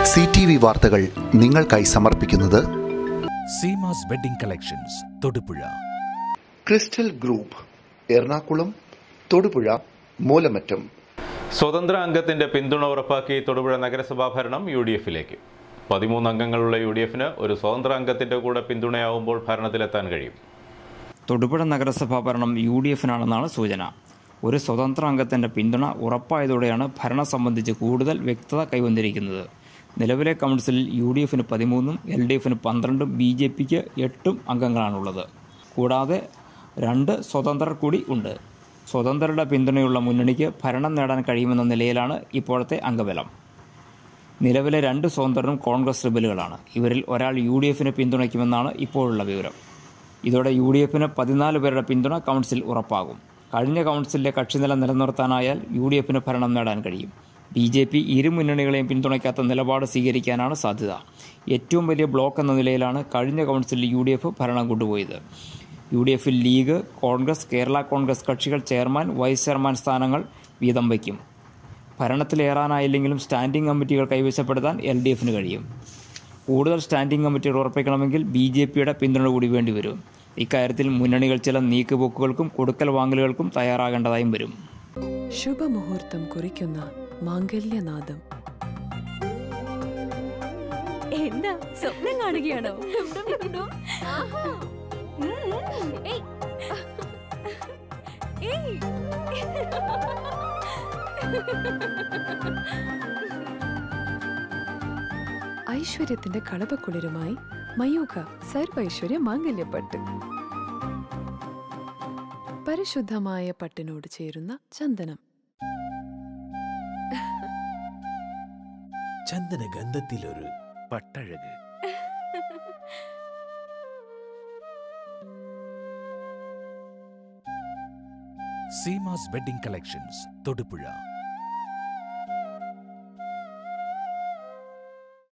C T V വാർത്തകൾ നിങ്ങൾക്കായി സമർപ്പിക്കുന്നത് Seemas wedding collections Thodupuzha crystal group Ernakulam Thodupuzha Moolamattam സ്വതന്ത്ര അംഗത്തിന്റെ പിന്തുണ ഉറപ്പാക്കി തൊടുപുഴ നഗരസഭാ ഭരണം യു ഡി എഫിലേക്ക് പതിമൂന്ന് അംഗങ്ങളുള്ള യു ഡി എഫിന് ഒരു സ്വതന്ത്ര അംഗത്തിന്റെ കൂടെ പിന്തുണയാവുമ്പോൾ ഭരണത്തിലെത്താൻ കഴിയും തൊടുപുഴ നഗരസഭാ ഭരണം യു ഡി എഫിനാണെന്നാണ് സൂചന ഒരു സ്വതന്ത്ര അംഗത്തിൻ്റെ പിന്തുണ ഉറപ്പായതോടെയാണ് ഭരണം സംബന്ധിച്ച് കൂടുതൽ വ്യക്തത കൈവന്നിരിക്കുന്നത് നിലവിലെ കൗൺസിലിൽ യു ഡി എഫിന് പതിമൂന്നും എൽ ഡി എഫിന് പന്ത്രണ്ടും ബി ജെ പിക്ക് എട്ടും അംഗങ്ങളാണുള്ളത് കൂടാതെ രണ്ട് സ്വതന്ത്രർ കൂടി ഉണ്ട് സ്വതന്ത്രരുടെ പിന്തുണയുള്ള മുന്നണിക്ക് ഭരണം നേടാൻ കഴിയുമെന്ന നിലയിലാണ് ഇപ്പോഴത്തെ അംഗബലം നിലവിലെ രണ്ട് സ്വതന്ത്രരും കോൺഗ്രസ് റിബലുകളാണ് ഇവരിൽ ഒരാൾ യു ഡി എഫിന് പിന്തുണയ്ക്കുമെന്നാണ് ഇപ്പോഴുള്ള വിവരം ഇതോടെ യു ഡി എഫിന് പതിനാല് പേരുടെ പിന്തുണ കൗൺസിൽ ഉറപ്പാകും കഴിഞ്ഞ കൗൺസിലിലെ കക്ഷിനില നിലനിർത്താനായാൽ യു ഡി എഫിന് ഭരണം നേടാൻ കഴിയും ബി ജെ പി ഇരു മുന്നണികളെയും പിന്തുണയ്ക്കാത്ത നിലപാട് സ്വീകരിക്കാനാണ് സാധ്യത ഏറ്റവും വലിയ ബ്ലോക്ക് എന്ന നിലയിലാണ് കഴിഞ്ഞ കൗൺസിലിൽ യു ഡി എഫ് ഭരണം കൊണ്ടുപോയത് യു ഡി എഫിൽ ലീഗ് കോൺഗ്രസ് കേരള കോൺഗ്രസ് കക്ഷികൾ ചെയർമാൻ വൈസ് ചെയർമാൻ സ്ഥാനങ്ങൾ വീതം വയ്ക്കും ഭരണത്തിലേറാനായില്ലെങ്കിലും സ്റ്റാൻഡിംഗ് കമ്മിറ്റികൾ കൈവശപ്പെടുത്താൻ എൽ ഡി എഫിന് കഴിയും കൂടുതൽ സ്റ്റാൻഡിംഗ് കമ്മിറ്റികൾ ഉറപ്പിക്കണമെങ്കിൽ ബി ജെ പിയുടെ പിന്തുണ കൂടി വേണ്ടിവരും ഇക്കാര്യത്തിൽ മുന്നണികൾ ചില നീക്കുപോക്കുകൾക്കും കൊടുക്കൽ വാങ്ങലുകൾക്കും തയ്യാറാകേണ്ടതായും വരും ശുഭമുഹൂർത്തം കുറിക്കുന്ന മാംഗല്യനാദം എന്താ സ്വപ്നം കാണുകയാണോ ഉം. ഏയ്. ഏയ്. ഐശ്വര്യത്തിന്റെ കളപക്കുളിരുമായി മയൂഖ സർവൈശ്വര്യ മാംഗല്യപ്പട്ട് പരിശുദ്ധമായ പട്ടിനോട് ചേരുന്ന ചന്ദനം ചന്ദന ഗന്ധത്തിലൊരു പട്ടഴക് സീമാസ് വെഡിംഗ് കളക്ഷൻസ് തൊടുപുഴ